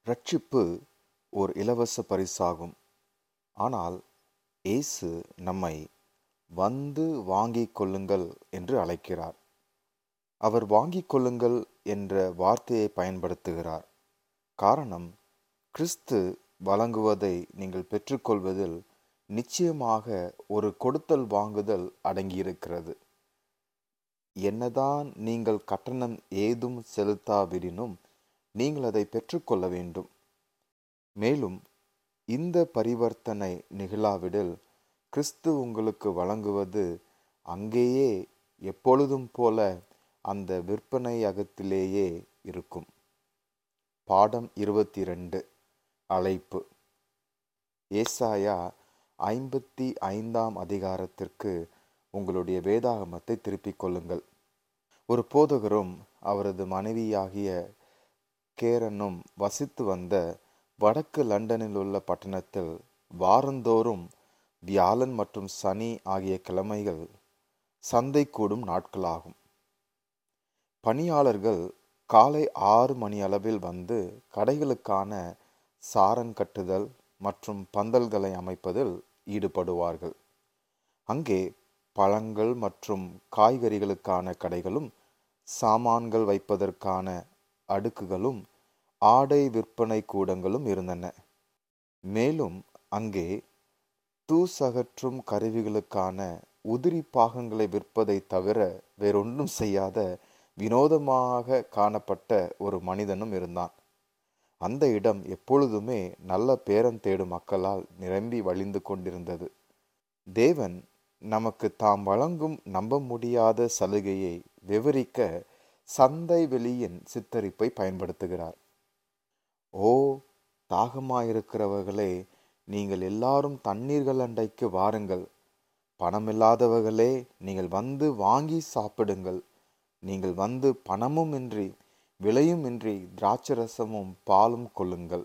ரட்சிப்பு ஓர் இலவச பரிசாகும் ஆனால் இயேசு நம்மை வந்து வாங்கிக் கொள்ளுங்கள் என்று அழைக்கிறார் அவர் வாங்கிக் கொள்ளுங்கள் என்ற வார்த்தையை பயன்படுத்துகிறார் காரணம் கிறிஸ்து வழங்குவதை நீங்கள் பெற்றுக்கொள்வதில் நிச்சயமாக ஒரு கொடுத்தல் வாங்குதல் அடங்கியிருக்கிறது என்னதான் நீங்கள் கட்டணம் ஏதும் செலுத்தாவிடினும் நீங்கள் அதை பெற்றுக்கொள்ள வேண்டும் மேலும் இந்த பரிவர்த்தனை நிகழாவிடில் கிறிஸ்து உங்களுக்கு வழங்குவது அங்கேயே எப்பொழுதும் போல அந்த விற்பனையகத்திலேயே இருக்கும் பாடம் இருபத்தி ரெண்டு அழைப்பு ஏசாயா ஐம்பத்தி ஐந்தாம் அதிகாரத்திற்கு உங்களுடைய வேதாகமத்தை திருப்பிக் கொள்ளுங்கள் ஒரு போதகரும் அவரது மனைவியாகிய கேரனும் வசித்து வந்த வடக்கு லண்டனில் உள்ள பட்டணத்தில் வாரந்தோறும் வியாழன் மற்றும் சனி ஆகிய கிழமைகள் சந்தை கூடும் நாட்களாகும் பணியாளர்கள் காலை ஆறு மணி அளவில் வந்து கடைகளுக்கான சாரன் கட்டுதல் மற்றும் பந்தல்களை அமைப்பதில் ஈடுபடுவார்கள் அங்கே பழங்கள் மற்றும் காய்கறிகளுக்கான கடைகளும் சாமான்கள் வைப்பதற்கான அடுக்குகளும் ஆடை விற்பனை கூடங்களும் இருந்தன மேலும் அங்கே தூசகற்றும் கருவிகளுக்கான உதிரி பாகங்களை விற்பதை தவிர வேறொன்றும் செய்யாத வினோதமாக காணப்பட்ட ஒரு மனிதனும் இருந்தான் அந்த இடம் எப்பொழுதுமே நல்ல பேரம் தேடும் மக்களால் நிரம்பி வழிந்து கொண்டிருந்தது தேவன் நமக்கு தாம் வழங்கும் நம்ப முடியாத சலுகையை விவரிக்க சந்தை வெளியின் சித்தரிப்பை பயன்படுத்துகிறார் ஓ தாகமாயிருக்கிறவர்களே நீங்கள் எல்லாரும் தண்ணீர்கள் அண்டைக்கு வாருங்கள் பணமில்லாதவர்களே நீங்கள் வந்து வாங்கி சாப்பிடுங்கள் நீங்கள் வந்து பணமும் இன்றி விலையும் இன்றி திராட்சரசமும் பாலும் கொள்ளுங்கள்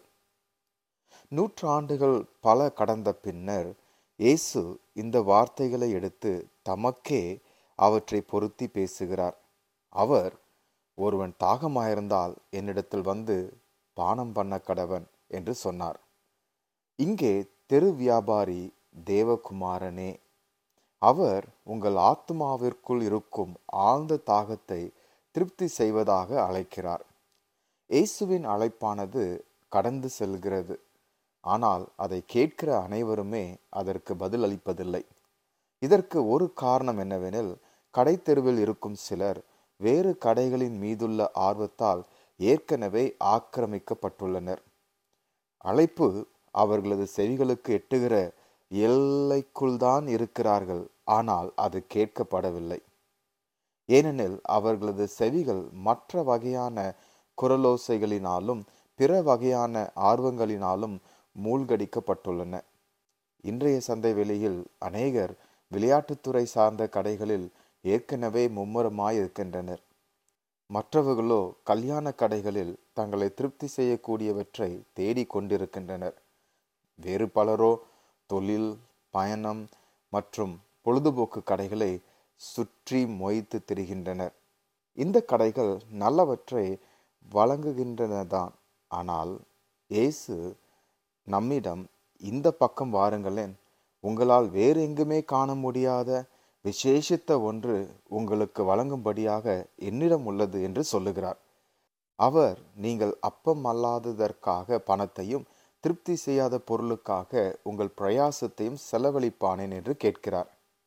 நூற்றாண்டுகள் பல கடந்த பின்னர் இயேசு இந்த வார்த்தைகளை எடுத்து தமக்கே அவற்றை பொருத்தி பேசுகிறார் அவர் ஒருவன் தாகமாயிருந்தால் என்னிடத்தில் வந்து பானம் பண்ண கடவன் என்று சொன்னார் இங்கே தெரு வியாபாரி தேவகுமாரனே அவர் உங்கள் ஆத்மாவிற்குள் இருக்கும் ஆழ்ந்த தாகத்தை திருப்தி செய்வதாக அழைக்கிறார் இயேசுவின் அழைப்பானது கடந்து செல்கிறது ஆனால் அதை கேட்கிற அனைவருமே அதற்கு பதில் அளிப்பதில்லை இதற்கு ஒரு காரணம் என்னவெனில் கடை தெருவில் இருக்கும் சிலர் வேறு கடைகளின் மீதுள்ள ஆர்வத்தால் ஏற்கனவே ஆக்கிரமிக்கப்பட்டுள்ளனர் அழைப்பு அவர்களது செவிகளுக்கு எட்டுகிற எல்லைக்குள் தான் இருக்கிறார்கள் ஆனால் அது கேட்கப்படவில்லை ஏனெனில் அவர்களது செவிகள் மற்ற வகையான குரலோசைகளினாலும் பிற வகையான ஆர்வங்களினாலும் மூழ்கடிக்கப்பட்டுள்ளன இன்றைய சந்தை வெளியில் அநேகர் விளையாட்டுத்துறை சார்ந்த கடைகளில் ஏற்கனவே மும்முரமாய் இருக்கின்றனர் மற்றவர்களோ கல்யாண கடைகளில் தங்களை திருப்தி செய்யக்கூடியவற்றை தேடிக் கொண்டிருக்கின்றனர் வேறு பலரோ தொழில் பயணம் மற்றும் பொழுதுபோக்கு கடைகளை சுற்றி மொய்த்து திரிகின்றனர் இந்த கடைகள் நல்லவற்றை வழங்குகின்றனதான் ஆனால் இயேசு நம்மிடம் இந்த பக்கம் வாருங்களேன் உங்களால் வேறு எங்குமே காண முடியாத விசேஷித்த ஒன்று உங்களுக்கு வழங்கும்படியாக என்னிடம் உள்ளது என்று சொல்லுகிறார் அவர் நீங்கள் அப்பம் அல்லாததற்காக பணத்தையும் திருப்தி செய்யாத பொருளுக்காக உங்கள் பிரயாசத்தையும் செலவழிப்பானேன் என்று கேட்கிறார்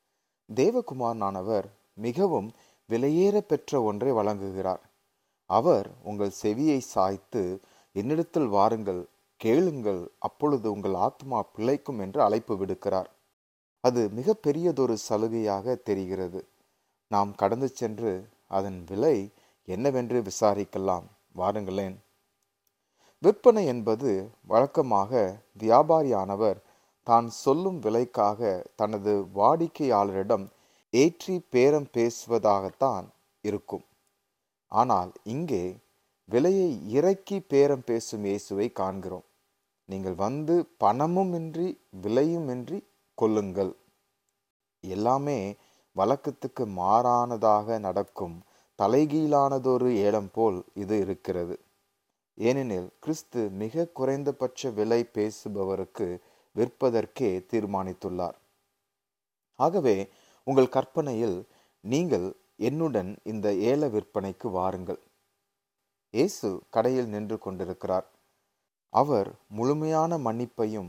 தேவகுமாரனானவர் மிகவும் விலையேற பெற்ற ஒன்றை வழங்குகிறார் அவர் உங்கள் செவியை சாய்த்து என்னிடத்தில் வாருங்கள் கேளுங்கள் அப்பொழுது உங்கள் ஆத்மா பிழைக்கும் என்று அழைப்பு விடுக்கிறார் அது மிக பெரியதொரு சலுகையாக தெரிகிறது நாம் கடந்து சென்று அதன் விலை என்னவென்று விசாரிக்கலாம் வாருங்களேன் விற்பனை என்பது வழக்கமாக வியாபாரியானவர் தான் சொல்லும் விலைக்காக தனது வாடிக்கையாளரிடம் ஏற்றி பேரம் பேசுவதாகத்தான் இருக்கும் ஆனால் இங்கே விலையை இறக்கி பேரம் பேசும் இயேசுவை காண்கிறோம் நீங்கள் வந்து பணமும் இன்றி விலையும் இன்றி கொள்ளுங்கள் எல்லாமே வழக்கத்துக்கு மாறானதாக நடக்கும் தலைகீழானதொரு ஏலம் போல் இது இருக்கிறது ஏனெனில் கிறிஸ்து மிக குறைந்தபட்ச விலை பேசுபவருக்கு விற்பதற்கே தீர்மானித்துள்ளார் ஆகவே உங்கள் கற்பனையில் நீங்கள் என்னுடன் இந்த ஏல விற்பனைக்கு வாருங்கள் இயேசு கடையில் நின்று கொண்டிருக்கிறார் அவர் முழுமையான மன்னிப்பையும்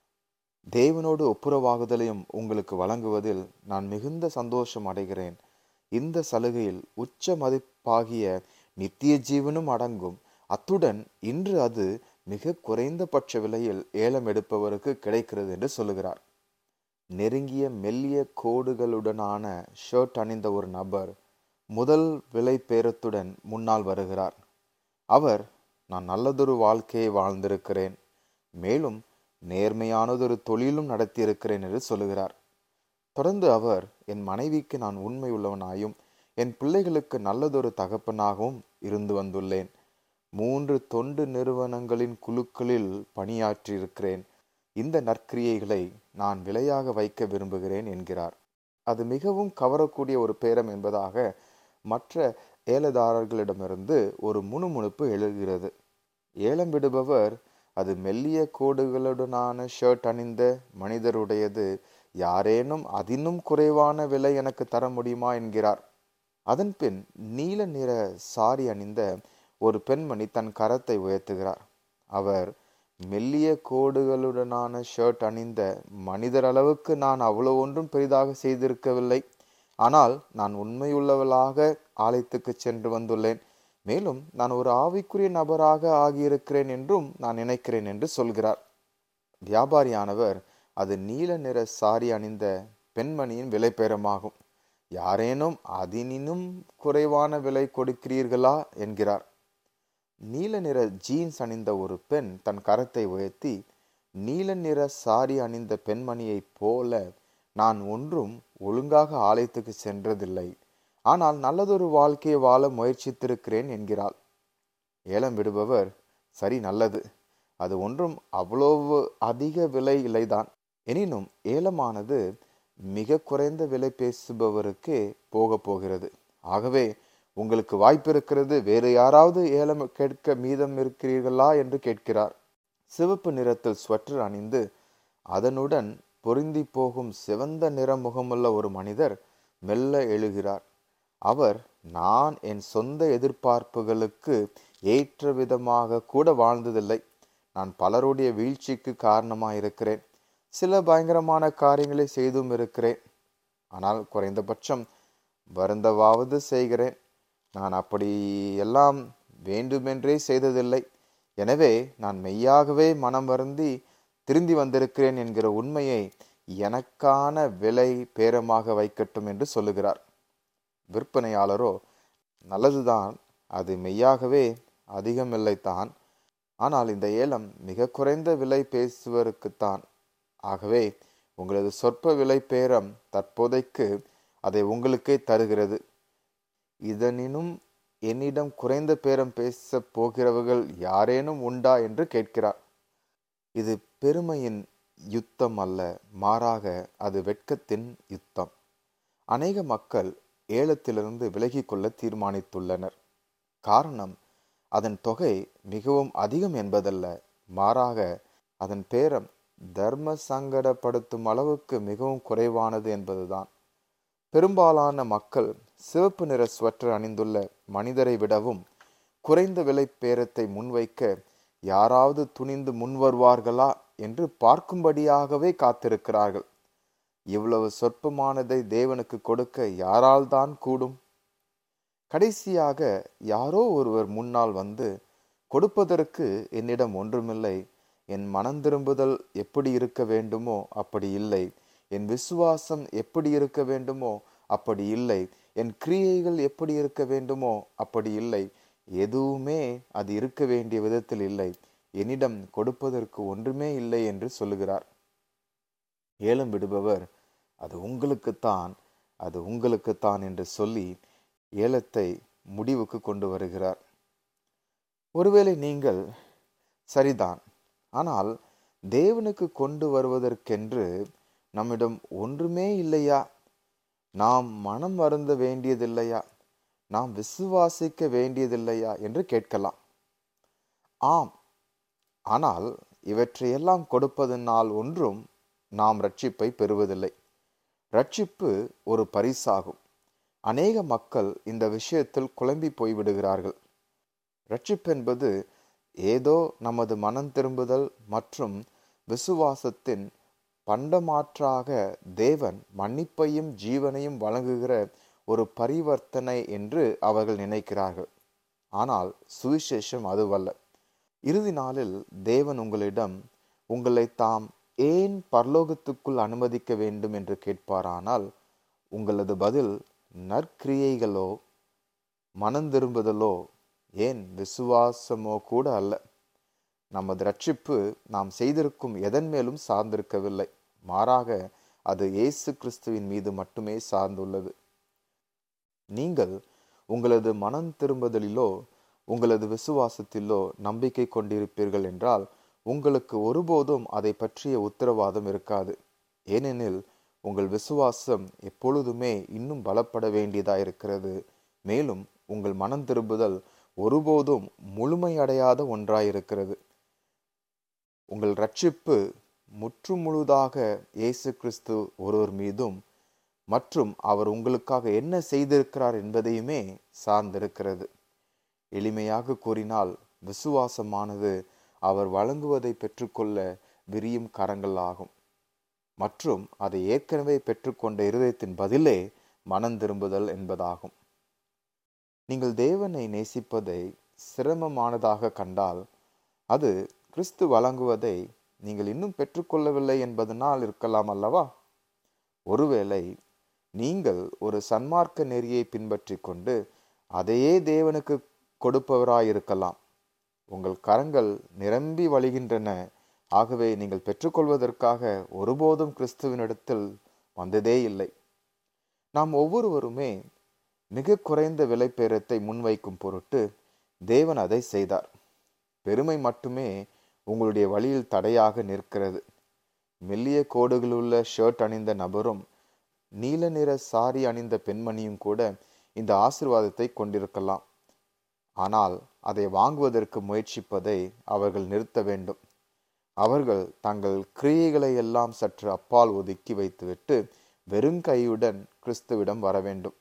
தேவனோடு ஒப்புரவாகுதலையும் உங்களுக்கு வழங்குவதில் நான் மிகுந்த சந்தோஷம் அடைகிறேன் இந்த சலுகையில் உச்ச மதிப்பாகிய நித்திய ஜீவனும் அடங்கும் அத்துடன் இன்று அது மிக குறைந்தபட்ச விலையில் ஏலம் எடுப்பவருக்கு கிடைக்கிறது என்று சொல்லுகிறார் நெருங்கிய மெல்லிய கோடுகளுடனான ஷர்ட் அணிந்த ஒரு நபர் முதல் விலை பேரத்துடன் முன்னால் வருகிறார் அவர் நான் நல்லதொரு வாழ்க்கையை வாழ்ந்திருக்கிறேன் மேலும் நேர்மையானதொரு தொழிலும் நடத்தியிருக்கிறேன் என்று சொல்லுகிறார் தொடர்ந்து அவர் என் மனைவிக்கு நான் உண்மை உள்ளவனாயும் என் பிள்ளைகளுக்கு நல்லதொரு தகப்பனாகவும் இருந்து வந்துள்ளேன் மூன்று தொண்டு நிறுவனங்களின் குழுக்களில் பணியாற்றியிருக்கிறேன் இந்த நற்கிரியைகளை நான் விலையாக வைக்க விரும்புகிறேன் என்கிறார் அது மிகவும் கவரக்கூடிய ஒரு பேரம் என்பதாக மற்ற ஏலதாரர்களிடமிருந்து ஒரு முணுமுணுப்பு எழுகிறது ஏலம் விடுபவர் அது மெல்லிய கோடுகளுடனான ஷர்ட் அணிந்த மனிதருடையது யாரேனும் அதினும் குறைவான விலை எனக்கு தர முடியுமா என்கிறார் அதன்பின் நீல நிற சாரி அணிந்த ஒரு பெண்மணி தன் கரத்தை உயர்த்துகிறார் அவர் மெல்லிய கோடுகளுடனான ஷர்ட் அணிந்த மனிதர் அளவுக்கு நான் அவ்வளவு ஒன்றும் பெரிதாக செய்திருக்கவில்லை ஆனால் நான் உண்மையுள்ளவளாக ஆலயத்துக்கு சென்று வந்துள்ளேன் மேலும் நான் ஒரு ஆவிக்குரிய நபராக ஆகியிருக்கிறேன் என்றும் நான் நினைக்கிறேன் என்று சொல்கிறார் வியாபாரியானவர் அது நீல நிற சாரி அணிந்த பெண்மணியின் விலை பேரமாகும் யாரேனும் அதினினும் குறைவான விலை கொடுக்கிறீர்களா என்கிறார் நீல நிற ஜீன்ஸ் அணிந்த ஒரு பெண் தன் கரத்தை உயர்த்தி நீல நிற சாரி அணிந்த பெண்மணியைப் போல நான் ஒன்றும் ஒழுங்காக ஆலயத்துக்கு சென்றதில்லை ஆனால் நல்லதொரு வாழ்க்கையை வாழ முயற்சித்திருக்கிறேன் என்கிறாள் ஏலம் விடுபவர் சரி நல்லது அது ஒன்றும் அவ்வளவு அதிக விலை இல்லைதான் எனினும் ஏலமானது மிக குறைந்த விலை பேசுபவருக்கே போக போகிறது ஆகவே உங்களுக்கு வாய்ப்பு இருக்கிறது வேறு யாராவது ஏலம் கேட்க மீதம் இருக்கிறீர்களா என்று கேட்கிறார் சிவப்பு நிறத்தில் ஸ்வெட்டர் அணிந்து அதனுடன் பொருந்தி போகும் சிவந்த நிற முகமுள்ள ஒரு மனிதர் மெல்ல எழுகிறார் அவர் நான் என் சொந்த எதிர்பார்ப்புகளுக்கு ஏற்ற விதமாக கூட வாழ்ந்ததில்லை நான் பலருடைய வீழ்ச்சிக்கு காரணமாக இருக்கிறேன் சில பயங்கரமான காரியங்களை செய்தும் இருக்கிறேன் ஆனால் குறைந்தபட்சம் வருந்தவாவது செய்கிறேன் நான் அப்படி எல்லாம் வேண்டுமென்றே செய்ததில்லை எனவே நான் மெய்யாகவே மனம் வருந்தி திருந்தி வந்திருக்கிறேன் என்கிற உண்மையை எனக்கான விலை பேரமாக வைக்கட்டும் என்று சொல்லுகிறார் விற்பனையாளரோ நல்லதுதான் அது மெய்யாகவே அதிகமில்லைத்தான் ஆனால் இந்த ஏலம் மிக குறைந்த விலை பேசுவருக்குத்தான் ஆகவே உங்களது சொற்ப விலை பேரம் தற்போதைக்கு அதை உங்களுக்கே தருகிறது இதனினும் என்னிடம் குறைந்த பேரம் பேச போகிறவர்கள் யாரேனும் உண்டா என்று கேட்கிறார் இது பெருமையின் யுத்தம் அல்ல மாறாக அது வெட்கத்தின் யுத்தம் அநேக மக்கள் ஏலத்திலிருந்து விலகிக் கொள்ள தீர்மானித்துள்ளனர் காரணம் அதன் தொகை மிகவும் அதிகம் என்பதல்ல மாறாக அதன் பேரம் தர்ம சங்கடப்படுத்தும் அளவுக்கு மிகவும் குறைவானது என்பதுதான் பெரும்பாலான மக்கள் சிவப்பு நிற ஸ்வெட்டர் அணிந்துள்ள மனிதரை விடவும் குறைந்த விலை பேரத்தை முன்வைக்க யாராவது துணிந்து முன்வருவார்களா என்று பார்க்கும்படியாகவே காத்திருக்கிறார்கள் இவ்வளவு சொற்பமானதை தேவனுக்கு கொடுக்க யாரால் தான் கூடும் கடைசியாக யாரோ ஒருவர் முன்னால் வந்து கொடுப்பதற்கு என்னிடம் ஒன்றுமில்லை என் மனம் திரும்புதல் எப்படி இருக்க வேண்டுமோ அப்படி இல்லை என் விசுவாசம் எப்படி இருக்க வேண்டுமோ அப்படி இல்லை என் கிரியைகள் எப்படி இருக்க வேண்டுமோ அப்படி இல்லை எதுவுமே அது இருக்க வேண்டிய விதத்தில் இல்லை என்னிடம் கொடுப்பதற்கு ஒன்றுமே இல்லை என்று சொல்லுகிறார் ஏலம் விடுபவர் அது உங்களுக்குத்தான் அது உங்களுக்குத்தான் என்று சொல்லி ஏலத்தை முடிவுக்கு கொண்டு வருகிறார் ஒருவேளை நீங்கள் சரிதான் ஆனால் தேவனுக்கு கொண்டு வருவதற்கென்று நம்மிடம் ஒன்றுமே இல்லையா நாம் மனம் வருந்த வேண்டியதில்லையா நாம் விசுவாசிக்க வேண்டியதில்லையா என்று கேட்கலாம் ஆம் ஆனால் இவற்றையெல்லாம் கொடுப்பதனால் ஒன்றும் நாம் ரட்சிப்பை பெறுவதில்லை ரட்சிப்பு ஒரு பரிசாகும் அநேக மக்கள் இந்த விஷயத்தில் குழம்பி போய்விடுகிறார்கள் ரட்சிப்பு என்பது ஏதோ நமது மனம் திரும்புதல் மற்றும் விசுவாசத்தின் பண்டமாற்றாக தேவன் மன்னிப்பையும் ஜீவனையும் வழங்குகிற ஒரு பரிவர்த்தனை என்று அவர்கள் நினைக்கிறார்கள் ஆனால் சுவிசேஷம் அதுவல்ல இறுதி நாளில் தேவன் உங்களிடம் உங்களை தாம் ஏன் பரலோகத்துக்குள் அனுமதிக்க வேண்டும் என்று கேட்பாரானால் உங்களது பதில் நற்கிரியைகளோ மனம் திரும்புதலோ ஏன் விசுவாசமோ கூட அல்ல நமது ரட்சிப்பு நாம் செய்திருக்கும் எதன் மேலும் சார்ந்திருக்கவில்லை மாறாக அது இயேசு கிறிஸ்துவின் மீது மட்டுமே சார்ந்துள்ளது நீங்கள் உங்களது மனம் திரும்புதலிலோ உங்களது விசுவாசத்திலோ நம்பிக்கை கொண்டிருப்பீர்கள் என்றால் உங்களுக்கு ஒருபோதும் அதை பற்றிய உத்தரவாதம் இருக்காது ஏனெனில் உங்கள் விசுவாசம் எப்பொழுதுமே இன்னும் பலப்பட வேண்டியதாயிருக்கிறது மேலும் உங்கள் மனம் திரும்புதல் ஒருபோதும் முழுமையடையாத ஒன்றாயிருக்கிறது உங்கள் ரட்சிப்பு முற்றுமுழுதாக இயேசு கிறிஸ்து ஒருவர் மீதும் மற்றும் அவர் உங்களுக்காக என்ன செய்திருக்கிறார் என்பதையுமே சார்ந்திருக்கிறது எளிமையாக கூறினால் விசுவாசமானது அவர் வழங்குவதை பெற்றுக்கொள்ள விரியும் கரங்கள் ஆகும் மற்றும் அதை ஏற்கனவே பெற்றுக்கொண்ட இருதயத்தின் பதிலே மனம் திரும்புதல் என்பதாகும் நீங்கள் தேவனை நேசிப்பதை சிரமமானதாக கண்டால் அது கிறிஸ்து வழங்குவதை நீங்கள் இன்னும் பெற்றுக்கொள்ளவில்லை என்பதனால் இருக்கலாம் அல்லவா ஒருவேளை நீங்கள் ஒரு சன்மார்க்க நெறியை பின்பற்றி கொண்டு அதையே தேவனுக்கு கொடுப்பவராயிருக்கலாம் உங்கள் கரங்கள் நிரம்பி வழிகின்றன ஆகவே நீங்கள் பெற்றுக்கொள்வதற்காக ஒருபோதும் கிறிஸ்துவனிடத்தில் வந்ததே இல்லை நாம் ஒவ்வொருவருமே மிக குறைந்த விலை பேரத்தை முன்வைக்கும் பொருட்டு தேவன் அதை செய்தார் பெருமை மட்டுமே உங்களுடைய வழியில் தடையாக நிற்கிறது மெல்லிய கோடுகளுள்ள ஷர்ட் அணிந்த நபரும் நீல நிற சாரி அணிந்த பெண்மணியும் கூட இந்த ஆசிர்வாதத்தை கொண்டிருக்கலாம் ஆனால் அதை வாங்குவதற்கு முயற்சிப்பதை அவர்கள் நிறுத்த வேண்டும் அவர்கள் தங்கள் கிரியைகளை எல்லாம் சற்று அப்பால் ஒதுக்கி வைத்துவிட்டு வெறும் கையுடன் கிறிஸ்துவிடம் வர வேண்டும்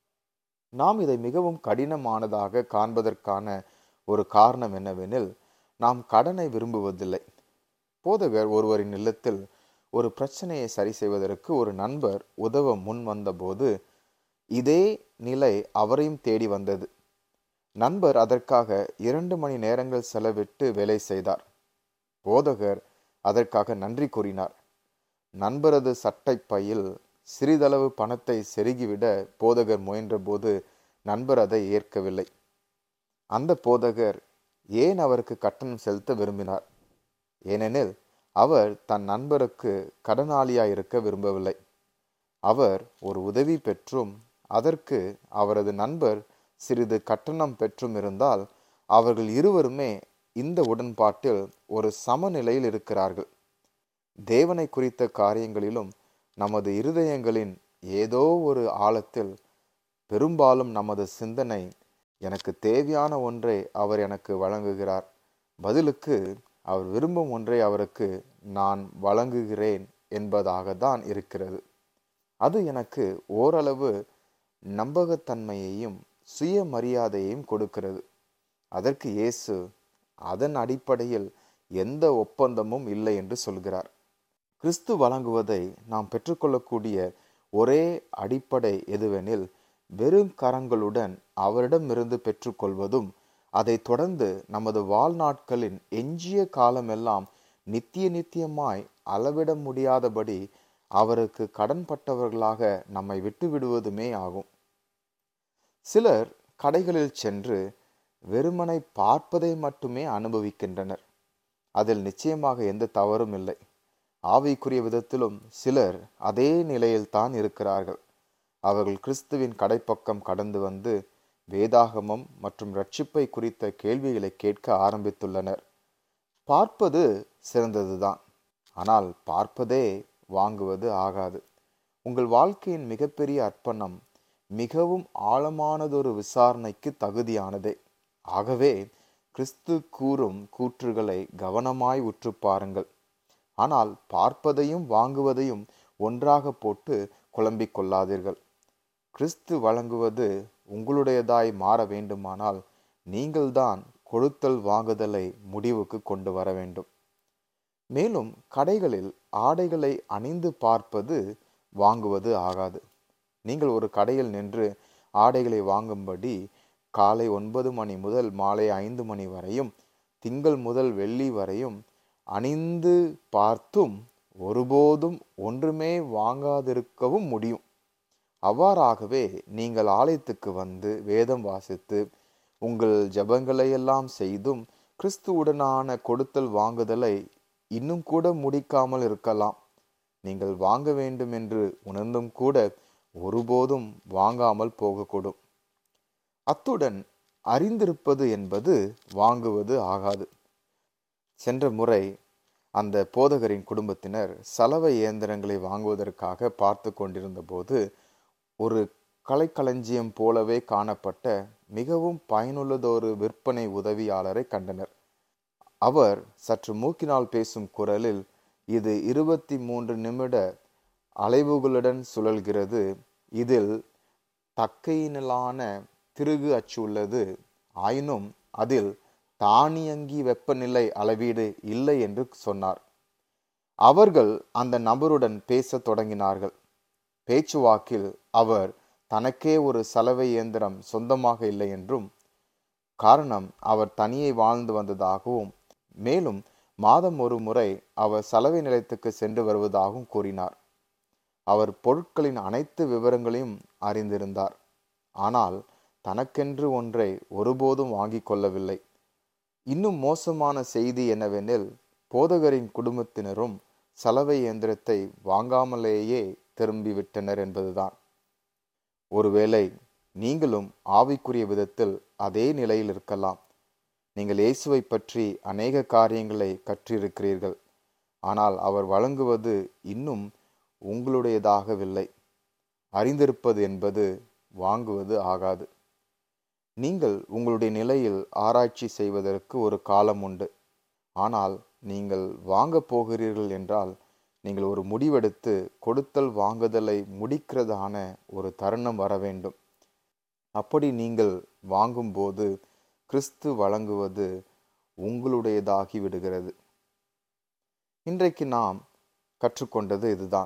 நாம் இதை மிகவும் கடினமானதாக காண்பதற்கான ஒரு காரணம் என்னவெனில் நாம் கடனை விரும்புவதில்லை போதகர் ஒருவரின் இல்லத்தில் ஒரு பிரச்சனையை சரி செய்வதற்கு ஒரு நண்பர் உதவ முன் வந்தபோது இதே நிலை அவரையும் தேடி வந்தது நண்பர் அதற்காக இரண்டு மணி நேரங்கள் செலவிட்டு வேலை செய்தார் போதகர் அதற்காக நன்றி கூறினார் நண்பரது சட்டை பையில் சிறிதளவு பணத்தை செருகிவிட போதகர் முயன்றபோது நண்பர் அதை ஏற்கவில்லை அந்த போதகர் ஏன் அவருக்கு கட்டணம் செலுத்த விரும்பினார் ஏனெனில் அவர் தன் நண்பருக்கு கடனாளியாயிருக்க விரும்பவில்லை அவர் ஒரு உதவி பெற்றும் அதற்கு அவரது நண்பர் சிறிது கட்டணம் பெற்றும் இருந்தால் அவர்கள் இருவருமே இந்த உடன்பாட்டில் ஒரு சமநிலையில் இருக்கிறார்கள் தேவனை குறித்த காரியங்களிலும் நமது இருதயங்களின் ஏதோ ஒரு ஆழத்தில் பெரும்பாலும் நமது சிந்தனை எனக்கு தேவையான ஒன்றை அவர் எனக்கு வழங்குகிறார் பதிலுக்கு அவர் விரும்பும் ஒன்றை அவருக்கு நான் வழங்குகிறேன் என்பதாக தான் இருக்கிறது அது எனக்கு ஓரளவு நம்பகத்தன்மையையும் சுயமரியாதையையும் கொடுக்கிறது அதற்கு இயேசு அதன் அடிப்படையில் எந்த ஒப்பந்தமும் இல்லை என்று சொல்கிறார் கிறிஸ்து வழங்குவதை நாம் பெற்றுக்கொள்ளக்கூடிய ஒரே அடிப்படை எதுவெனில் வெறும் கரங்களுடன் அவரிடமிருந்து பெற்றுக்கொள்வதும் அதை தொடர்ந்து நமது வாழ்நாட்களின் எஞ்சிய காலமெல்லாம் நித்திய நித்தியமாய் அளவிட முடியாதபடி அவருக்கு கடன்பட்டவர்களாக நம்மை விட்டு விடுவதுமே ஆகும் சிலர் கடைகளில் சென்று வெறுமனை பார்ப்பதை மட்டுமே அனுபவிக்கின்றனர் அதில் நிச்சயமாக எந்த தவறும் இல்லை ஆவிக்குரிய விதத்திலும் சிலர் அதே நிலையில்தான் இருக்கிறார்கள் அவர்கள் கிறிஸ்துவின் கடைப்பக்கம் கடந்து வந்து வேதாகமம் மற்றும் ரட்சிப்பை குறித்த கேள்விகளை கேட்க ஆரம்பித்துள்ளனர் பார்ப்பது சிறந்ததுதான் ஆனால் பார்ப்பதே வாங்குவது ஆகாது உங்கள் வாழ்க்கையின் மிகப்பெரிய அர்ப்பணம் மிகவும் ஆழமானதொரு விசாரணைக்கு தகுதியானதே ஆகவே கிறிஸ்து கூறும் கூற்றுகளை கவனமாய் உற்று பாருங்கள் ஆனால் பார்ப்பதையும் வாங்குவதையும் ஒன்றாக போட்டு குழம்பிக் கொள்ளாதீர்கள் கிறிஸ்து வழங்குவது உங்களுடையதாய் மாற வேண்டுமானால் நீங்கள்தான் கொடுத்தல் வாங்குதலை முடிவுக்கு கொண்டு வர வேண்டும் மேலும் கடைகளில் ஆடைகளை அணிந்து பார்ப்பது வாங்குவது ஆகாது நீங்கள் ஒரு கடையில் நின்று ஆடைகளை வாங்கும்படி காலை ஒன்பது மணி முதல் மாலை ஐந்து மணி வரையும் திங்கள் முதல் வெள்ளி வரையும் அணிந்து பார்த்தும் ஒருபோதும் ஒன்றுமே வாங்காதிருக்கவும் முடியும் அவ்வாறாகவே நீங்கள் ஆலயத்துக்கு வந்து வேதம் வாசித்து உங்கள் ஜபங்களை எல்லாம் செய்தும் கிறிஸ்துவுடனான கொடுத்தல் வாங்குதலை இன்னும் கூட முடிக்காமல் இருக்கலாம் நீங்கள் வாங்க வேண்டும் என்று உணர்ந்தும் கூட ஒருபோதும் வாங்காமல் போகக்கூடும் அத்துடன் அறிந்திருப்பது என்பது வாங்குவது ஆகாது சென்ற முறை அந்த போதகரின் குடும்பத்தினர் சலவை இயந்திரங்களை வாங்குவதற்காக பார்த்து கொண்டிருந்த போது ஒரு கலைக்களஞ்சியம் போலவே காணப்பட்ட மிகவும் பயனுள்ளதொரு விற்பனை உதவியாளரை கண்டனர் அவர் சற்று மூக்கினால் பேசும் குரலில் இது இருபத்தி மூன்று நிமிட அலைவுகளுடன் சுழல்கிறது இதில் தக்கையினலான திருகு அச்சு உள்ளது ஆயினும் அதில் தானியங்கி வெப்பநிலை அளவீடு இல்லை என்று சொன்னார் அவர்கள் அந்த நபருடன் பேசத் தொடங்கினார்கள் பேச்சுவாக்கில் அவர் தனக்கே ஒரு சலவை இயந்திரம் சொந்தமாக இல்லை என்றும் காரணம் அவர் தனியே வாழ்ந்து வந்ததாகவும் மேலும் மாதம் ஒரு முறை அவர் சலவை நிலையத்துக்கு சென்று வருவதாகவும் கூறினார் அவர் பொருட்களின் அனைத்து விவரங்களையும் அறிந்திருந்தார் ஆனால் தனக்கென்று ஒன்றை ஒருபோதும் வாங்கிக் கொள்ளவில்லை இன்னும் மோசமான செய்தி என்னவெனில் போதகரின் குடும்பத்தினரும் சலவை இயந்திரத்தை வாங்காமலேயே திரும்பிவிட்டனர் என்பதுதான் ஒருவேளை நீங்களும் ஆவிக்குரிய விதத்தில் அதே நிலையில் இருக்கலாம் நீங்கள் இயேசுவை பற்றி அநேக காரியங்களை கற்றிருக்கிறீர்கள் ஆனால் அவர் வழங்குவது இன்னும் உங்களுடையதாகவில்லை அறிந்திருப்பது என்பது வாங்குவது ஆகாது நீங்கள் உங்களுடைய நிலையில் ஆராய்ச்சி செய்வதற்கு ஒரு காலம் உண்டு ஆனால் நீங்கள் வாங்கப் போகிறீர்கள் என்றால் நீங்கள் ஒரு முடிவெடுத்து கொடுத்தல் வாங்குதலை முடிக்கிறதான ஒரு தருணம் வர வேண்டும் அப்படி நீங்கள் வாங்கும்போது கிறிஸ்து வழங்குவது உங்களுடையதாகி விடுகிறது இன்றைக்கு நாம் கற்றுக்கொண்டது இதுதான்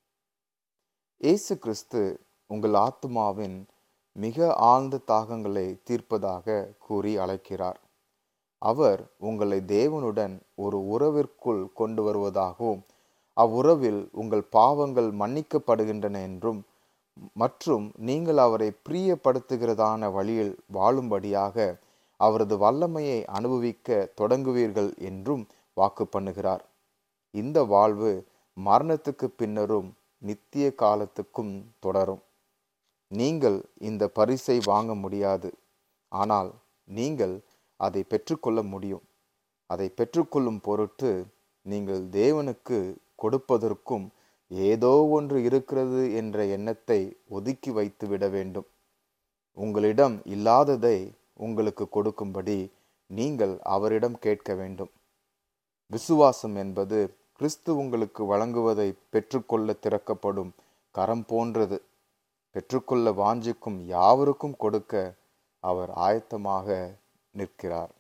இயேசு கிறிஸ்து உங்கள் ஆத்மாவின் மிக ஆழ்ந்த தாகங்களை தீர்ப்பதாக கூறி அழைக்கிறார் அவர் உங்களை தேவனுடன் ஒரு உறவிற்குள் கொண்டு வருவதாகவும் அவ்வுறவில் உங்கள் பாவங்கள் மன்னிக்கப்படுகின்றன என்றும் மற்றும் நீங்கள் அவரை பிரியப்படுத்துகிறதான வழியில் வாழும்படியாக அவரது வல்லமையை அனுபவிக்க தொடங்குவீர்கள் என்றும் வாக்கு பண்ணுகிறார் இந்த வாழ்வு மரணத்துக்கு பின்னரும் நித்திய காலத்துக்கும் தொடரும் நீங்கள் இந்த பரிசை வாங்க முடியாது ஆனால் நீங்கள் அதை பெற்றுக்கொள்ள முடியும் அதை பெற்றுக்கொள்ளும் பொருட்டு நீங்கள் தேவனுக்கு கொடுப்பதற்கும் ஏதோ ஒன்று இருக்கிறது என்ற எண்ணத்தை ஒதுக்கி வைத்து விட வேண்டும் உங்களிடம் இல்லாததை உங்களுக்கு கொடுக்கும்படி நீங்கள் அவரிடம் கேட்க வேண்டும் விசுவாசம் என்பது கிறிஸ்து உங்களுக்கு வழங்குவதை பெற்றுக்கொள்ள திறக்கப்படும் கரம் போன்றது பெற்றுக்கொள்ள வாஞ்சிக்கும் யாவருக்கும் கொடுக்க அவர் ஆயத்தமாக நிற்கிறார்